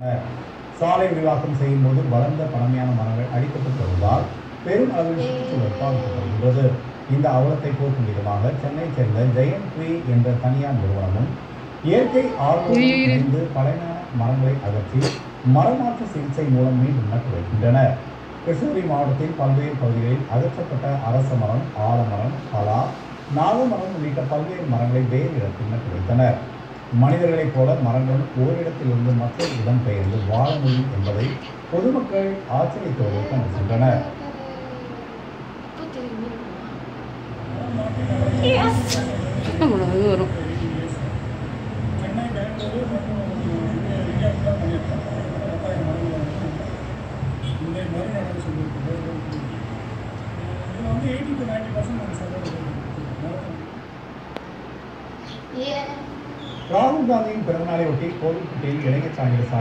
சாலை விரிவாக்கம் செய்யும் போது வளர்ந்த பழமையான மரங்கள் அழிக்கப்பட்டு வருவதால் பெரும் அளவில் சுற்றுச்சூழல் பாதிக்கப்படுகின்றது இந்த அவலத்தை போக்கும் விதமாக சென்னையைச் சேர்ந்த ஜெயன் ட்ரீ என்ற தனியார் நிறுவனமும் இயற்கை ஆர்வம் இணைந்து பழமையான மரங்களை அகற்றி மரமாற்று சிகிச்சை மூலம் மீண்டும் நட்டு வைக்கின்றனர் கிருஷ்ணகிரி மாவட்டத்தில் பல்வேறு பகுதிகளில் அகற்றப்பட்ட அரச மரம் ஆலமரம் பலா நாகமரம் உள்ளிட்ட பல்வேறு மரங்களை வேறு இடத்தில் நட்டு வைத்தனர் மனிதர்களைப் போல மரங்கள் ஓரிடத்திலிருந்து மற்றொரு இடம் பெயர்ந்து வாழ முடியும் என்பதை பொதுமக்கள் ஆச்சரியத்தோடு கண்டு சென்றனர் அவ்வளோ இது வரும் சென்னை பெங்களூரு மற்றும் இந்தியா ஃபுல்லாக பண்ணியிருக்கோம் பத்தாயிரம் மரங்கள் வந்து இந்த மறுநடவு சொல்லியிருக்கோம் இதில் வந்து எயிட்டி டு நைன்டி பர்சன்ட் நம்ம செலவு ராகுல் காந்தியின் பிறந்தநாளை ஒட்டி கோவில்பட்டியில் இளைஞர் காங்கிரஸ்